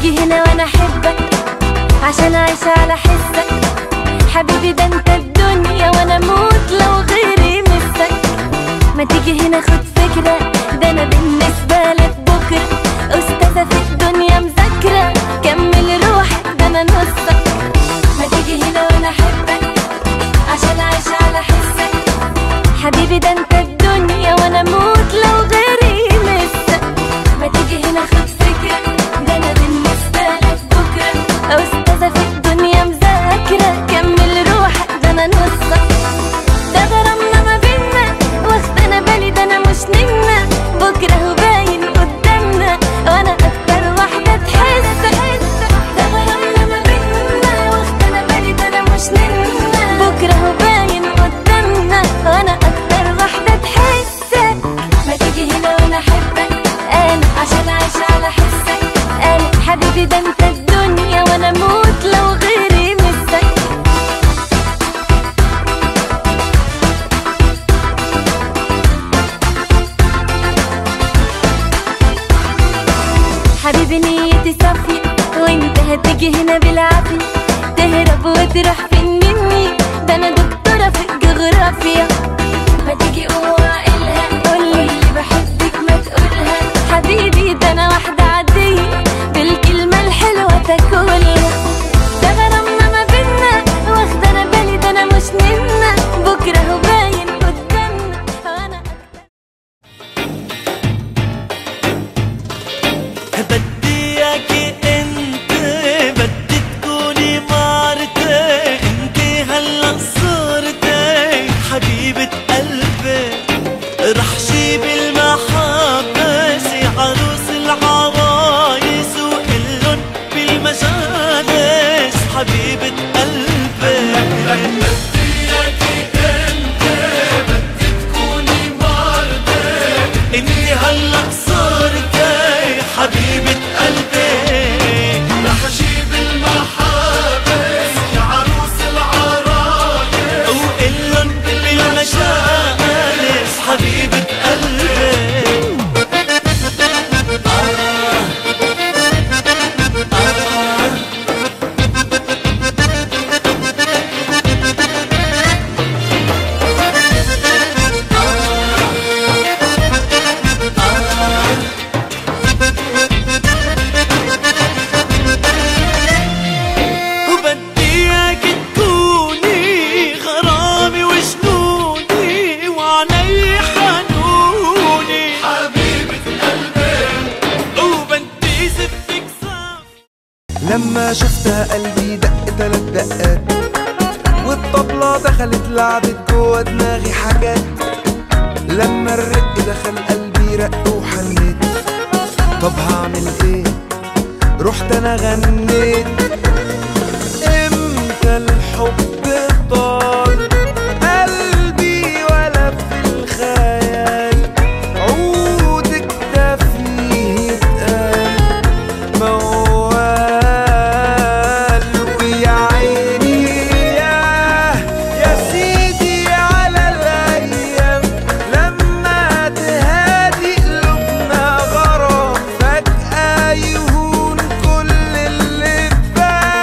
تيجي هنا وانا احبك عشان اعيش على حسك حبيبي ده انت الدنيا وانا اموت لو غيري مسك ما تيجي هنا خد فكرة ده انا بالنسبة لك بكرة استاذة في الدنيا مذاكرة كمل روحك ده انا نصك ما تيجي هنا وانا احبك عشان اعيش على حسك حبيبي ده انت الدنيا وانا اموت لو غيري مسك ما تيجي هنا خد فكرة ده انا بالنسبة لك بكرة استاذة في الدنيا مذاكرة كمل روحك ده انا نصك ده غرامنا ما بينا واخد انا بالي ده انا مش نمنا بكرة هو باين قدامنا وانا اكتر واحدة تحس ده غرامنا ما بينا واخد انا بالي ده انا مش نمنا بكرة هو باين قدامنا وانا اكتر واحدة تحسك ما تيجي هنا وانا احبك انا عشان اعيش على حسك انا حبيبي ده انت الدنيا وانا اموت لو غيري مسك حبيبي نيتي صافية وانت هتيجي هنا بالعافية تهرب وتروح فين مني ده انا دكتورة في الجغرافيا ما تيجي قولها قولي بحبك ما تقولها حبيبي ده انا واحدة عادية بالكلمة الحلوة تاكلها ده غرامنا ما بينا واخدة انا بالي ده انا مش نمنا بكرة هو باين قدامنا وانا بدي اياكي انت بدي تكوني مرتي انت هلا صرتي حبيبة قلبي رح جيب المحبة سي عروس العرايس وقلن بالمجالس حبيبة قلبي انت هلا صرتي حبيبة قلبي رح اجيب المحابس يا عروس العرايس وقلن بالمجالس حبيبة قلبي وبدي اياك تكوني غرامي وجنوني وعلي حنوني حبيبة قلبي وبدي زفك صافي لما شفتها قلبي دق تلات دقات والطبلة دخلت لعبت جوا دماغي حاجات لما الرق دخل قلبي رق وحنيت طب هعمل ايه رحت انا غنيت امتى الحب طال قلبي ولا في الخيال عودك ده فيه يتقال موال ويا عيني يا يا سيدي على الايام لما تهادي قلوبنا غرام فجأة يهون كل اللي فات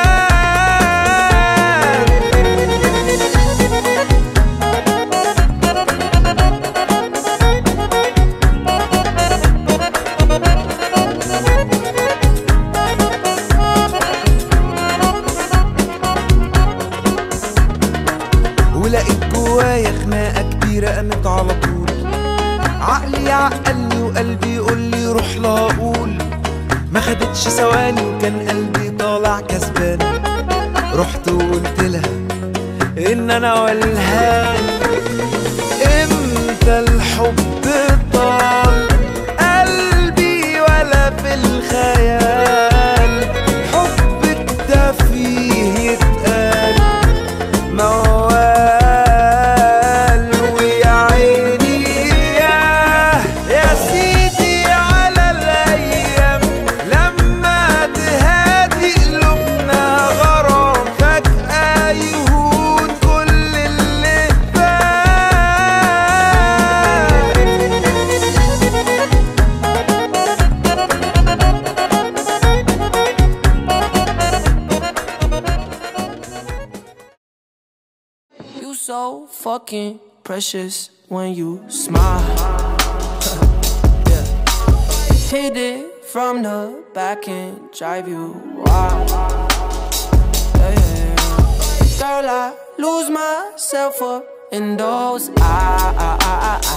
ولقيت جوايا خناقة كبيرة قامت على طول عقلي عقلني وقلبي يقول لي روح لا اقول ما خدتش ثواني وكان قلبي طالع كسبان رحت وقلت لها ان انا ولهان امتى الحب طال قلبي ولا في الخيال حبك ده فيه يتقال موال ويا عيني يا يا سيدي على الايام لما تهادي قلوبنا غرام فجأة يهون كل اللي فات fucking precious when you smile. yeah. Hit it from the back and drive you wild. Yeah, yeah, yeah. Girl, I lose myself up in those eyes.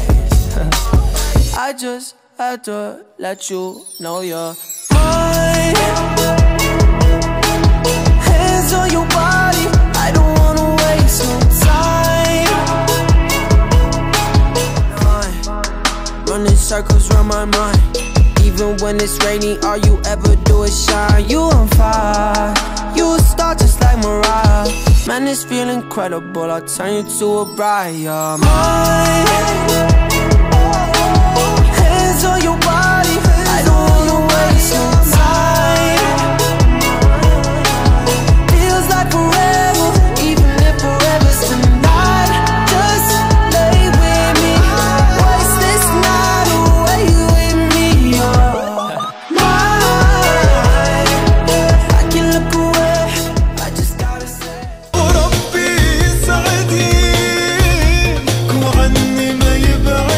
I just had to let you know you're mine. Hands on your body, I don't wanna waste no time. Mind. Running circles around my mind. Even when it's rainy, all you ever do is shine. You on fire, you a star just like Mariah. Man, this feel incredible. I'll turn you to a bride. You're mine. Hands on your body, I don't wanna waste no time. Feels like forever, even if forever's tonight. Just lay with me, waste this night away with me. You're mine. I can look away, I just gotta say. وربي يسعدك وعني ما يبعدك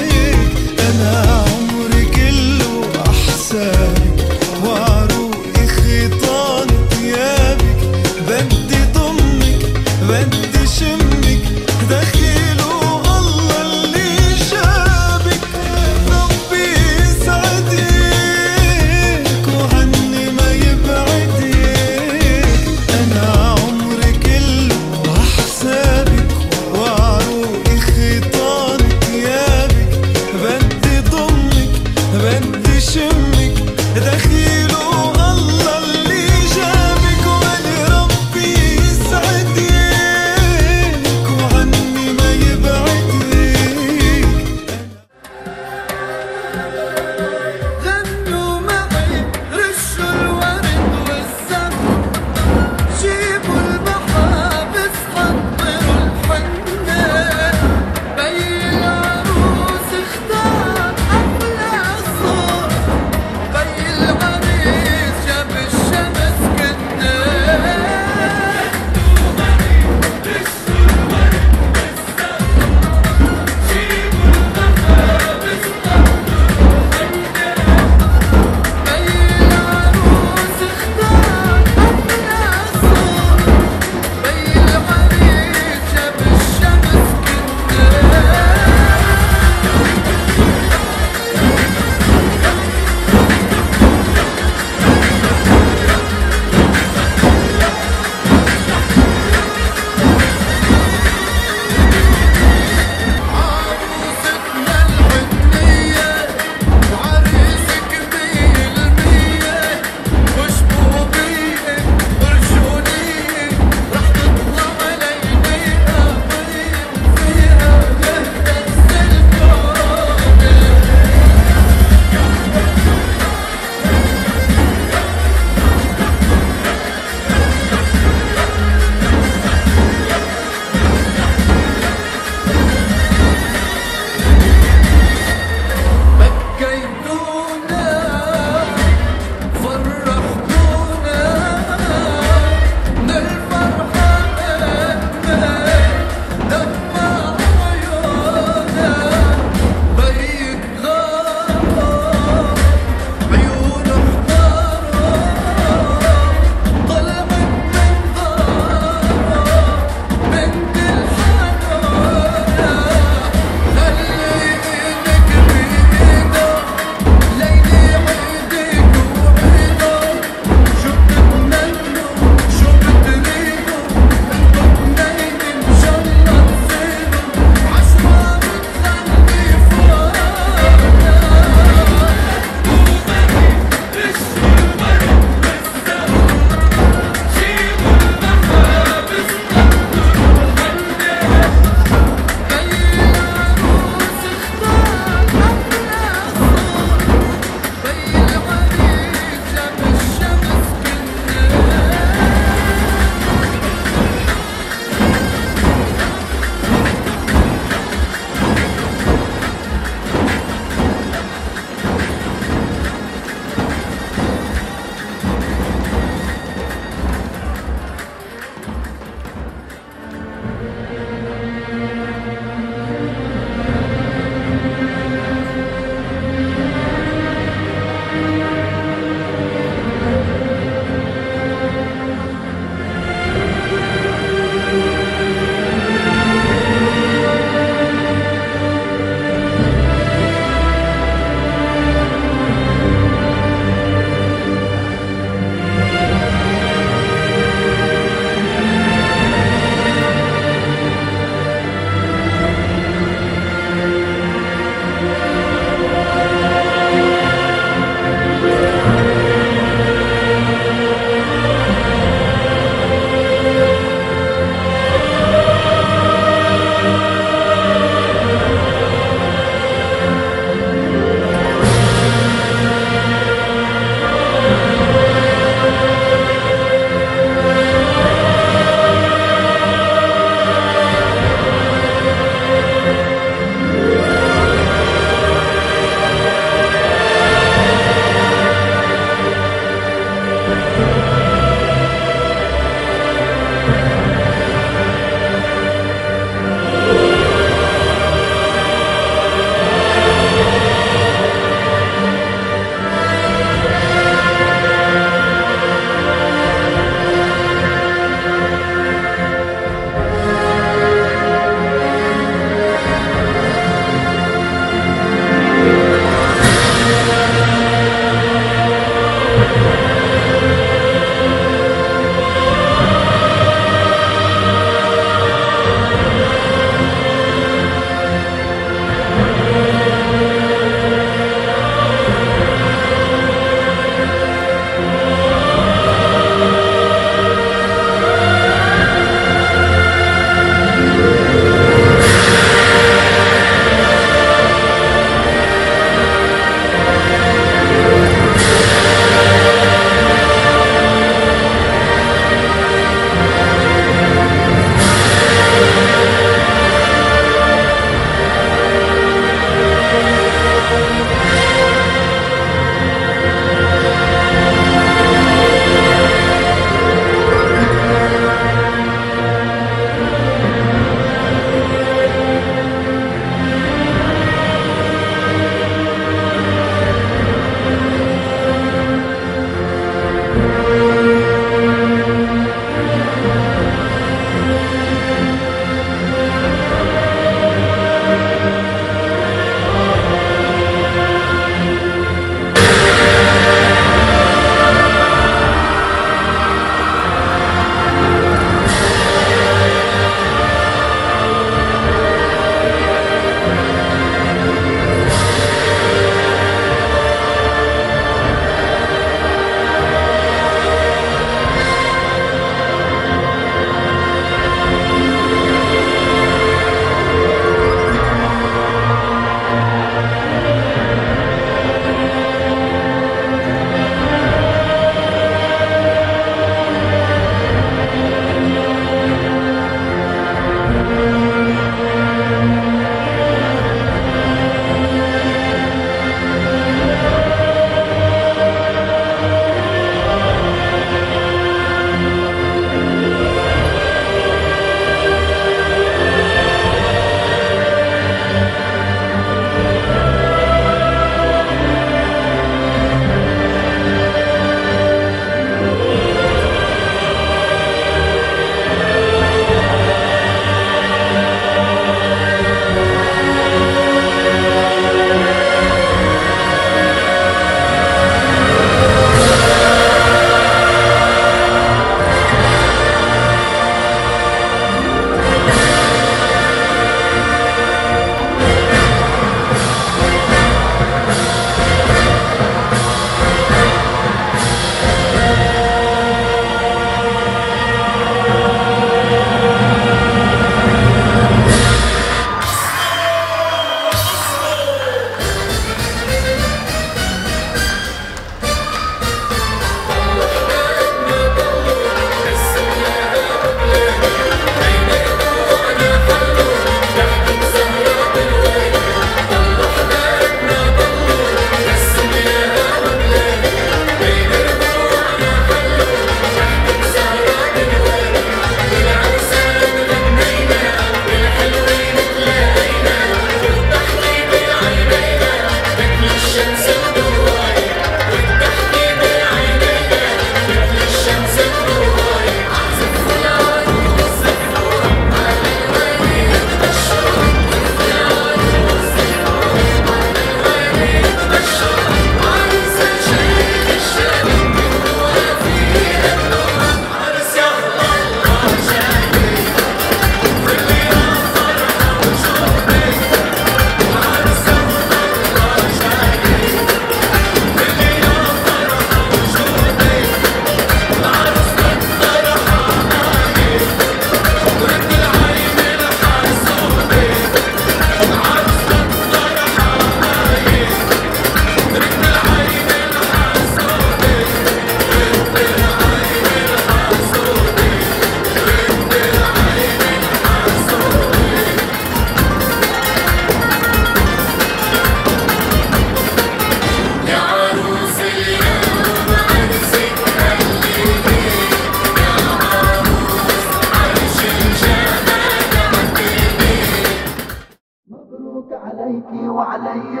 عليكي وعليا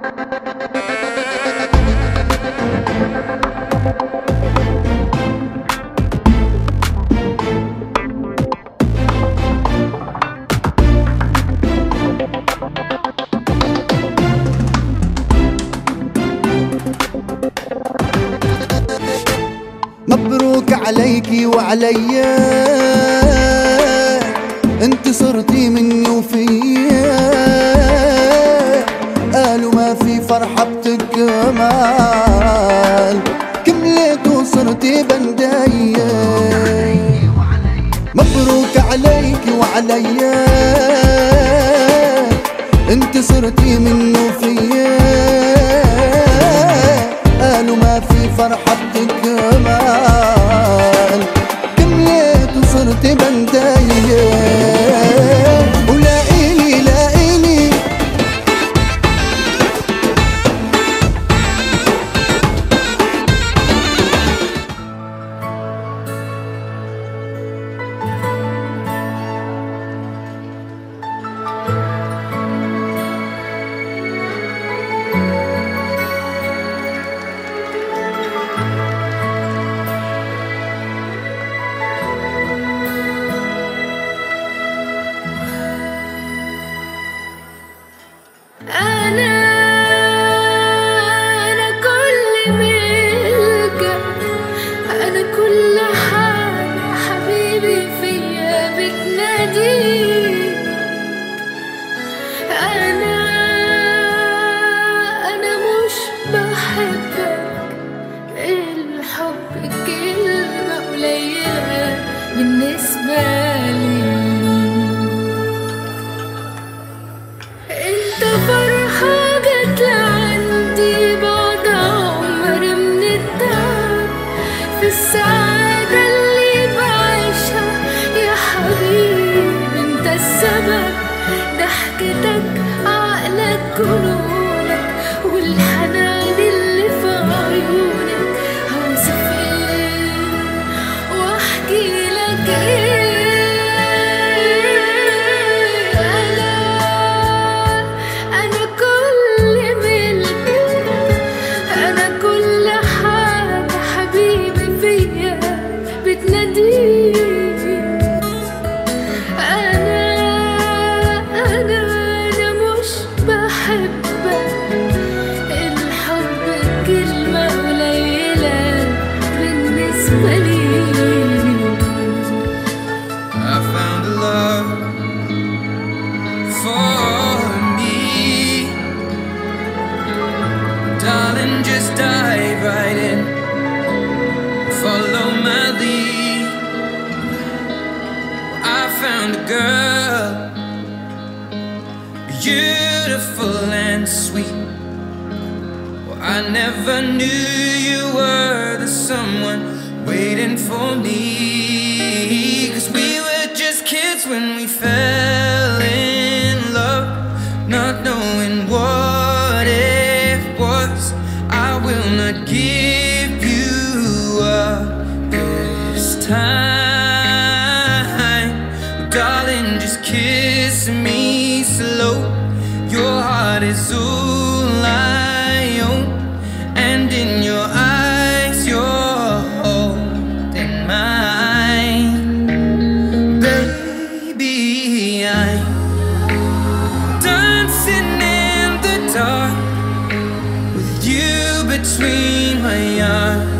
مبروك عليكي وعليا انت صرتي مني وفيا قالوا ما في فرحة بتكمل كملت وصرتي بندايا مبروك عليكي وعليا انت صرتي مني وفيا قالوا ما في فرحة بتكمل كملت وصرت بنداية ولا إلي لا إلي أنا أنا كل ملكك أنا كل حاجة حبيبي فيا بتناديك أنا أنا مش بحبك الحب كلمة قليلة بالنسبة لي انت فرحة جت لعندي بعد عمر من التعب في السعادة اللي بعيشها يا حبيبي انت السبب ضحكتك عقلك جنونك والحنان اللي في عيونك هوصف ايه واحكي لك ايه انا انا كل ملك انا كل حاجه حبيبي فيا بتناديك انا انا انا مش بحبك الحب كلمه قليله بالنسبه لي I found a love for me. Darling, just dive right in. Follow my lead. I found a girl, beautiful and sweet. Well, I never knew you were the someone waiting for me. Cause we were just kids when we fell in love, not knowing what it was. I will not give you up this time. Darling, just kiss me slow. Your heart is all I own, and in your eyes, you're holding mine. Baby, I'm dancing in the dark with you between my arms.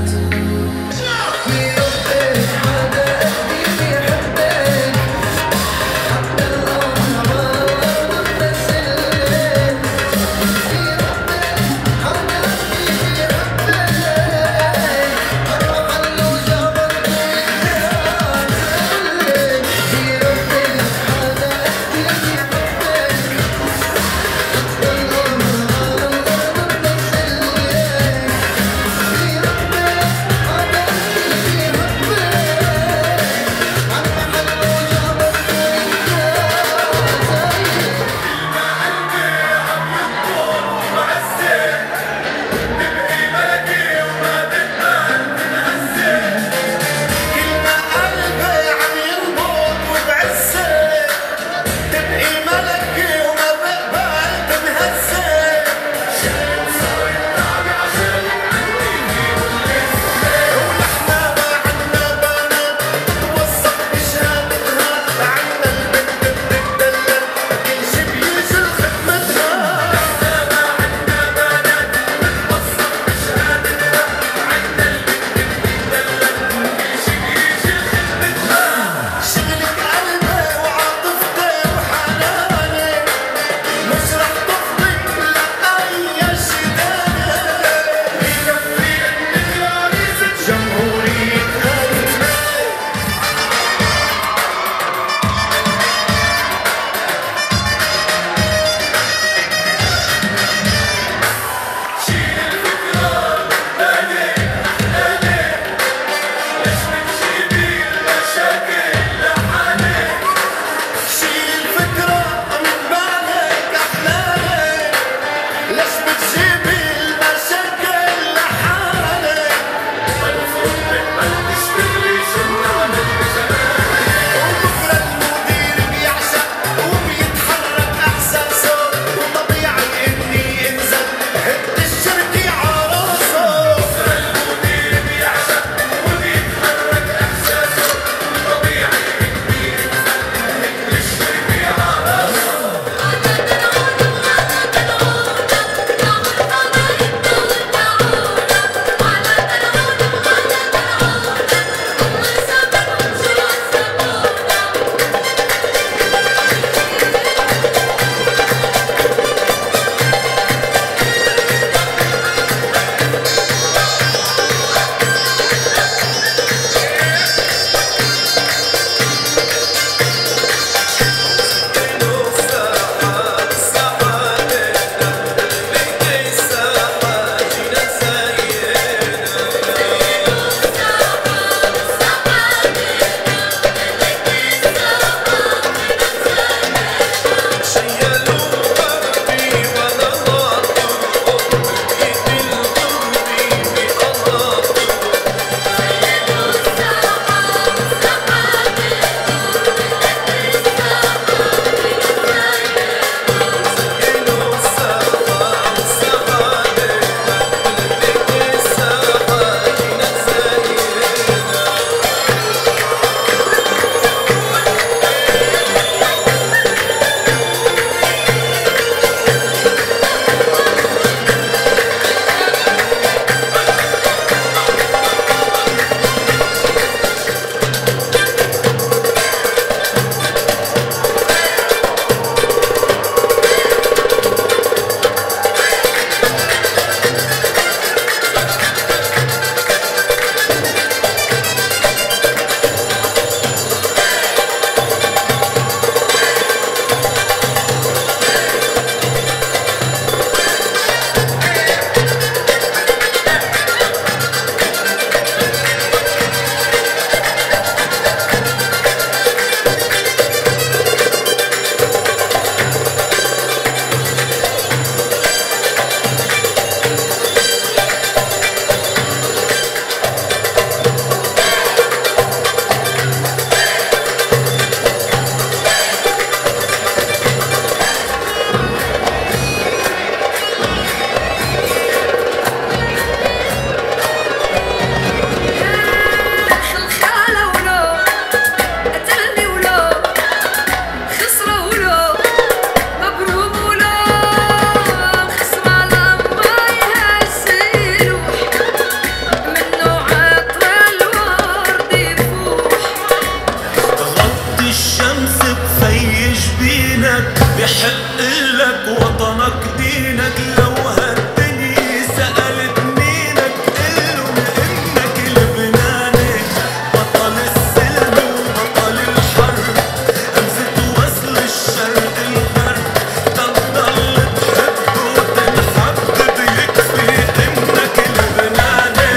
الشمس بفيش بينك بحق لك وطنك دينك لو هالدنيا سألت مينك قله انك لبناني بطل السلم وبطل الحرب همزة وصل الشرق الغرب تضل تحب وتنحب بيكفي انك لبناني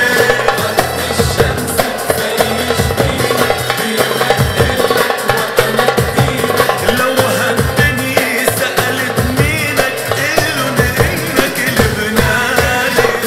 لو هالدنيا سألت مينك قلن انك لبناني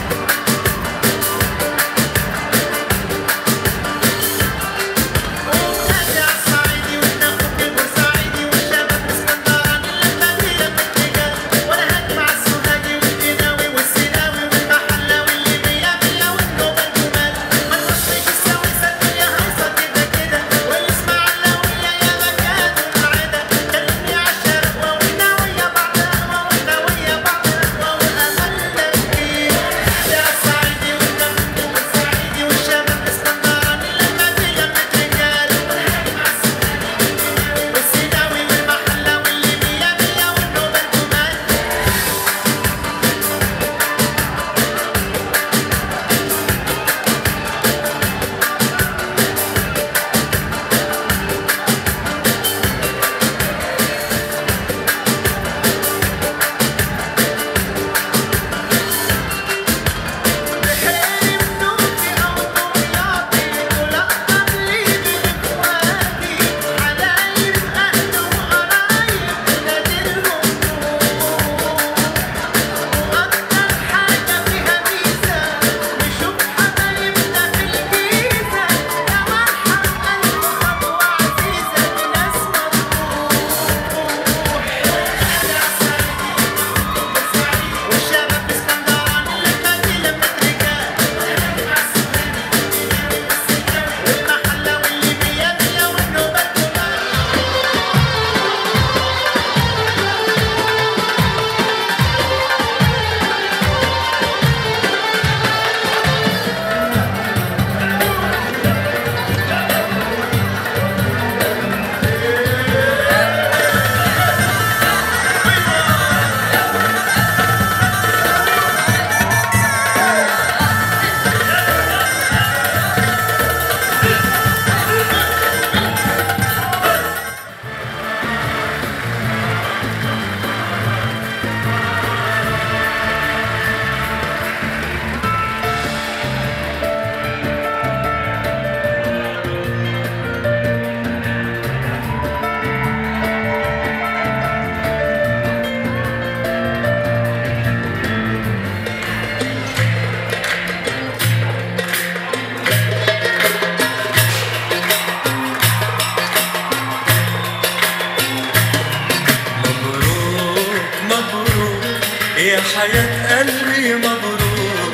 مبروك مبروك يا حياة قلبي مبروك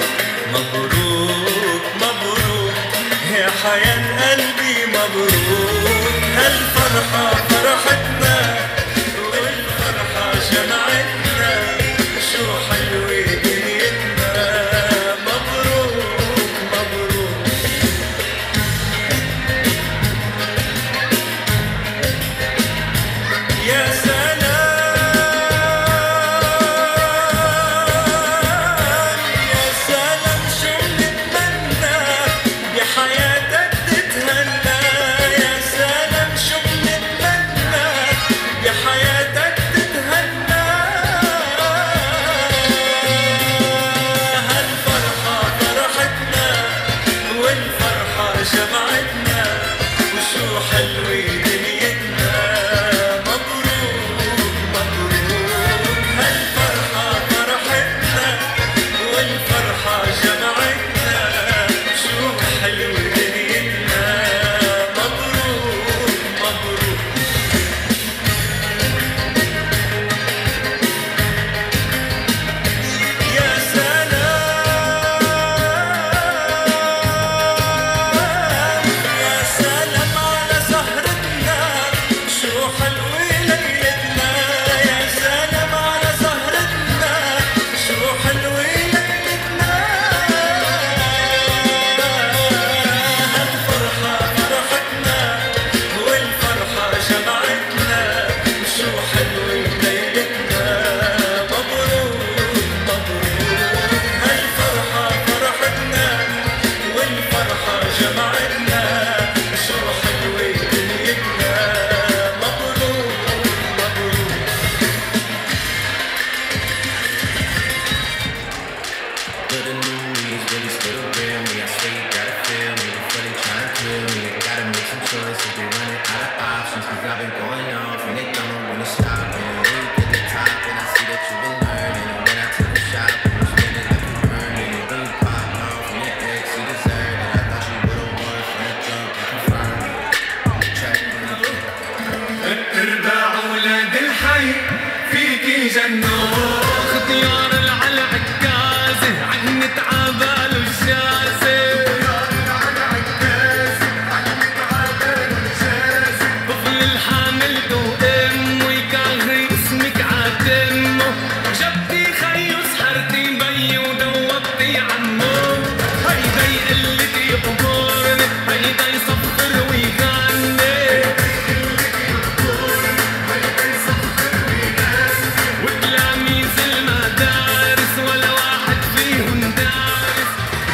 مبروك مبروك يا حياة قلبي مبروك هالفرحة فرحتنا والفرحة جمعتنا شو حلوة دنيتنا مبروك مبروك يا سلام يا سلام شو بنتمنى بحياتك تتهنى يا سلام شو بنتمنى بحياتك تتهنى هالفرحة فرحتنا والفرحة جمعتنا وشو حلوة دنيتنا مبروك مبروك هالفرحة فرحتنا والفرحة جمعتنا شو حلوة دنيتنا مبروك مبروك يا سلام يا سلام على زهرتنا شو حلوة ليلتنا يا سلام على زهرتنا شو حلوة ليلتنا هالفرحة فرحتنا والفرحة I've been going off and they don't wanna stop. And when you get the top, and I see that you've been learning. And when I take a shot, you spend it like you earning it. When you pop off from your ex, you deserve it. I thought you would've won from the jump and confirmed it. Check اربع ولاد الحي فيكي جنون اختيار العلى عكازة عنت عبال الشازة طفل الحامل وام ويكاغي اسمك عاتمه جبتي خيو سحرتي بي ودوبتي عمو هيدا يقلك يقبرني هيدا يصفر ويغني وتلاميذ المدارس ولا واحد فيهم دارس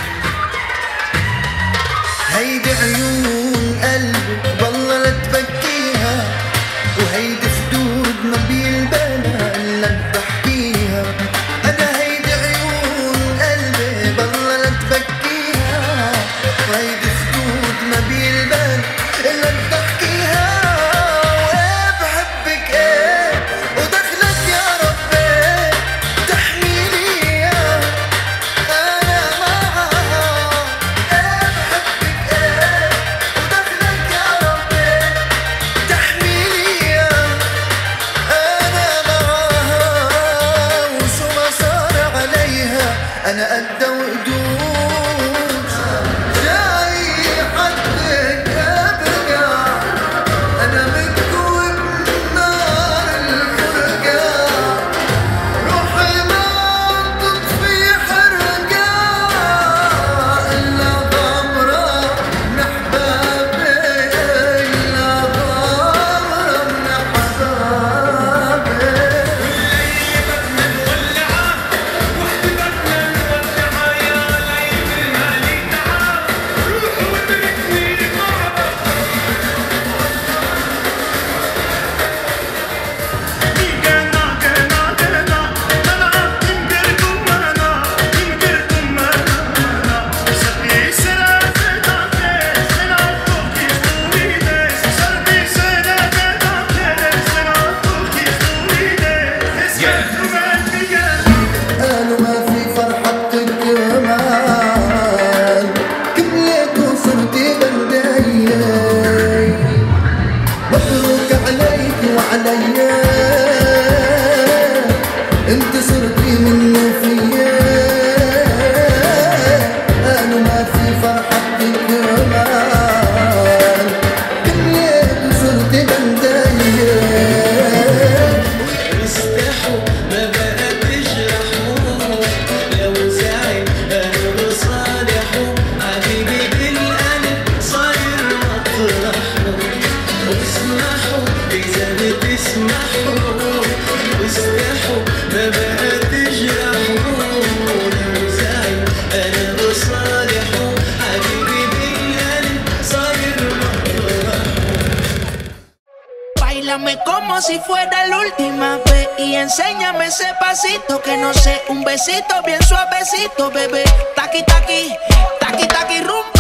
هيدي عيون قلبي والله لا تبكيها وهيدي خدود ما بيلبالها الا بتحكيها انا هيدي عيون قلبي والله لا تبكيها وهيدي خدود ما بيلبالها الا بتحكيها وايه بحبك ايه ودخلك يا ربي تحميلي اياه انا معها ايه بحبك ايه ودخلك يا ربي تحميلي اياه انا معها وشو ما صار عليها انا قد وقدود جاي حدك ابقى انا مكتوب نار الفرقه روحي ما تطفي حرقة إلا غمرة من أحبابي إلا غمرة من أحبابي قالوا ما في فرحة الجمال كملت وصرتي بنداي مبروك عليك وعليا انت صرتي منه فيا قالوا ما في فرحة الجمال كملت وصرتي بنداي استحوا ما بقى تجرحوا لو زعل انا بصالحه حبيبي بالقلب صاير مطرحه واسمحوا اذا بتسمحوا واستحوا ما بقى تجرحوا لو زعل انا بصالحه حبيبي بالقلب صاير مطرحه Bailame como si fuera la última vez y enséñame ese pasito que no sé, un besito bien suavecito, bebé. Taqui taqui, taqui taqui rum